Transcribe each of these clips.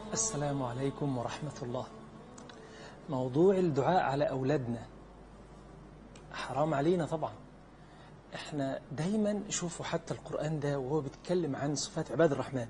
السلام عليكم ورحمة الله موضوع الدعاء على أولادنا حرام علينا طبعا احنا دايما شوفوا حتى القرآن ده وهو بيتكلم عن صفات عباد الرحمن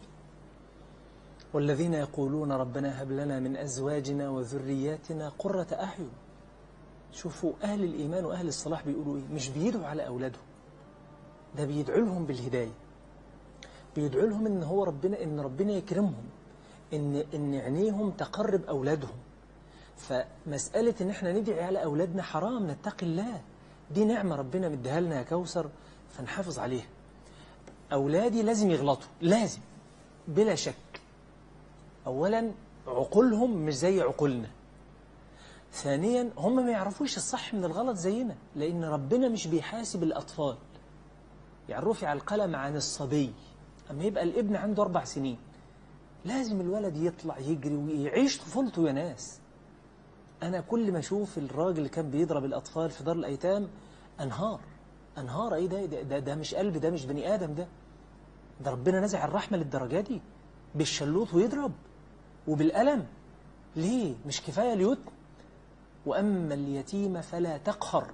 والذين يقولون ربنا هب لنا من أزواجنا وذرياتنا قرة أعين شوفوا أهل الإيمان وأهل الصلاح بيقولوا إيه مش بيدعوا على أولادهم ده بيدعو لهم بالهداية بيدعو لهم إن هو ربنا إن ربنا يكرمهم إن إن عينيهم تقرب أولادهم فمسألة إن إحنا ندعي على أولادنا حرام نتقي الله دي نعمة ربنا مديها لنا يا كوثر فنحافظ عليها أولادي لازم يغلطوا لازم بلا شك أولا عقولهم مش زي عقولنا ثانيا هم ما يعرفوش الصح من الغلط زينا لأن ربنا مش بيحاسب الأطفال يعني رفع القلم عن الصبي أما يبقى الابن عنده أربع سنين لازم الولد يطلع يجري ويعيش طفولته يا ناس أنا كل ما أشوف الراجل اللي كان بيضرب الأطفال في دار الأيتام أنهار أنهار إيه ده ده, ده, ده مش قلب ده مش بني آدم ده ده ربنا نزع الرحمة للدرجة دي بالشلوط ويضرب وبالقلم ليه مش كفاية اليتم وأما اليتيم فلا تقهر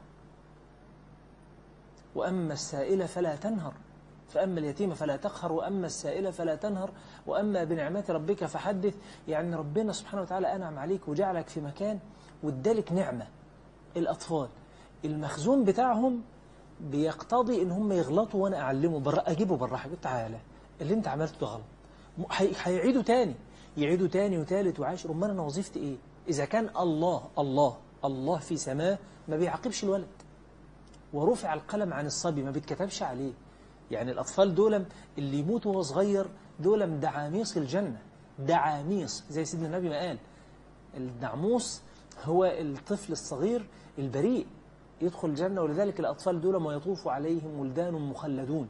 وأما السائل فلا تنهر فأما اليتيم فلا تقهر وأما السائل فلا تنهر وأما بنعمات ربك فحدث يعني ربنا سبحانه وتعالى أنعم عليك وجعلك في مكان وادالك نعمة الأطفال المخزون بتاعهم بيقتضي إن هم يغلطوا وأنا أعلمه بر... أجيبه بالراحة تعالى اللي أنت عملته ده غلط هيعيدوا تاني يعيدوا تاني وتالت وعاشر أمال أنا وظيفتي إيه إذا كان الله الله الله في سماه ما بيعاقبش الولد ورفع القلم عن الصبي ما بيتكتبش عليه يعني الأطفال دول اللي يموتوا وهو صغير دول دعاميص الجنة دعاميص زي سيدنا النبي ما قال الدعموس هو الطفل الصغير البريء يدخل الجنة ولذلك الأطفال دول ما يطوف عليهم ولدان مخلدون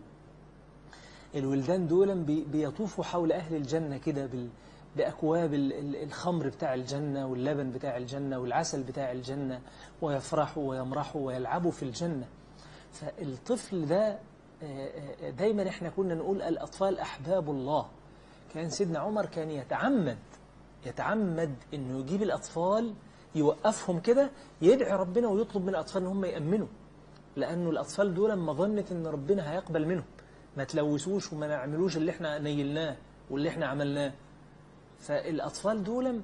الولدان دول بيطوفوا حول أهل الجنة كده بأكواب الخمر بتاع الجنة واللبن بتاع الجنة والعسل بتاع الجنة ويفرحوا ويمرحوا ويلعبوا في الجنة فالطفل ده دايما احنا كنا نقول الأطفال أحباب الله كان سيدنا عمر كان يتعمد يتعمد انه يجيب الأطفال يوقفهم كده يدعي ربنا ويطلب من الأطفال ان هم يأمنوا لأنه الأطفال دول لما ظنت ان ربنا هيقبل منهم ما تلوثوش وما نعملوش اللي احنا نيلناه واللي احنا عملناه فالأطفال دول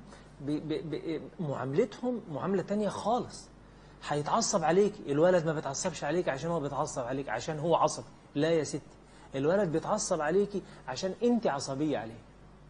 معاملتهم معاملة تانية خالص هيتعصب عليك الولد ما بيتعصبش عليك عشان هو بيتعصب عليك عشان هو عصبي لا يا ستي الولد بيتعصب عليكي عشان انت عصبية عليه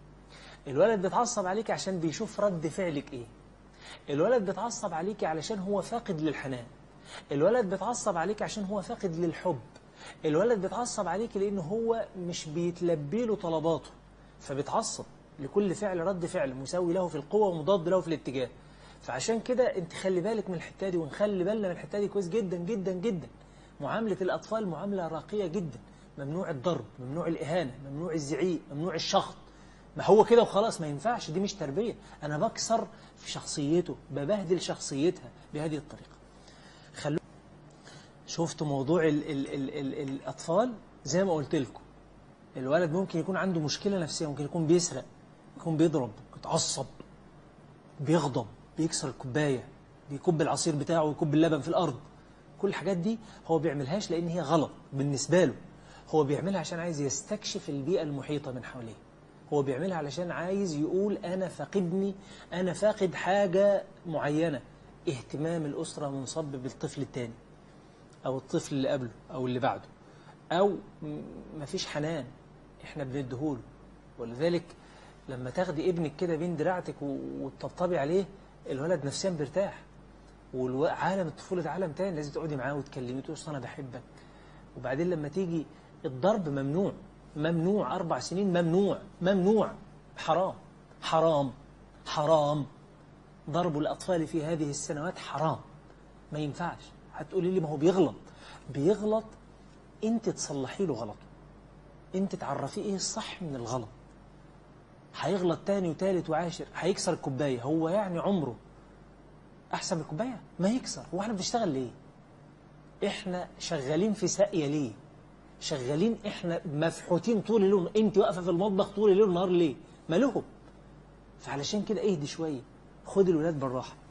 الولد بيتعصب عليك عشان بيشوف رد فعلك ايه الولد بيتعصب عليك علشان هو فاقد للحنان الولد بيتعصب عليك عشان هو فاقد للحب الولد بيتعصب عليك لأنه هو مش بيتلبي له طلباته فبيتعصب لكل فعل رد فعل مساوي له في القوة ومضاد له في الاتجاه فعشان كده انت خلي بالك من الحتة دي ونخلي بالنا من الحتة دي كويس جدا جدا جدا معاملة الأطفال معاملة راقية جدا ممنوع الضرب ممنوع الإهانة ممنوع الزعيق ممنوع الشخط ما هو كده وخلاص ما ينفعش دي مش تربية أنا بكسر في شخصيته ببهدل شخصيتها بهذه الطريقة خلو شفتوا موضوع ال ال ال ال الأطفال زي ما قلت لكم الولد ممكن يكون عنده مشكلة نفسية ممكن يكون بيسرق يكون بيضرب يتعصب بيغضب بيكسر الكوباية بيكب العصير بتاعه ويكب اللبن في الأرض كل الحاجات دي هو بيعملهاش لأن هي غلط بالنسبة له هو بيعملها عشان عايز يستكشف البيئة المحيطة من حواليه هو بيعملها علشان عايز يقول أنا فاقدني أنا فاقد حاجة معينة اهتمام الأسرة منصب بالطفل التاني أو الطفل اللي قبله أو اللي بعده أو مفيش حنان إحنا بندهوله ولذلك لما تاخدي ابنك كده بين دراعتك وتطبطبي عليه الولد نفسيا بيرتاح وعالم الطفولة ده عالم تاني لازم تقعدي معاه وتكلميه تقول أنا بحبك وبعدين لما تيجي الضرب ممنوع ممنوع أربع سنين ممنوع ممنوع حرام حرام حرام ضرب الأطفال في هذه السنوات حرام ما ينفعش هتقولي لي ما هو بيغلط بيغلط انت تصلحي له غلطه انت تعرفيه ايه الصح من الغلط هيغلط تاني وتالت وعاشر هيكسر الكوباية هو يعني عمره أحسن من الكوباية ما يكسر هو احنا بنشتغل ليه احنا شغالين في ساقية ليه شغالين احنا مفحوتين طول اليوم انت واقفة في المطبخ طول الليل والنهار ليه مالهم فعلشان كده اهدي شويه خد الولاد بالراحه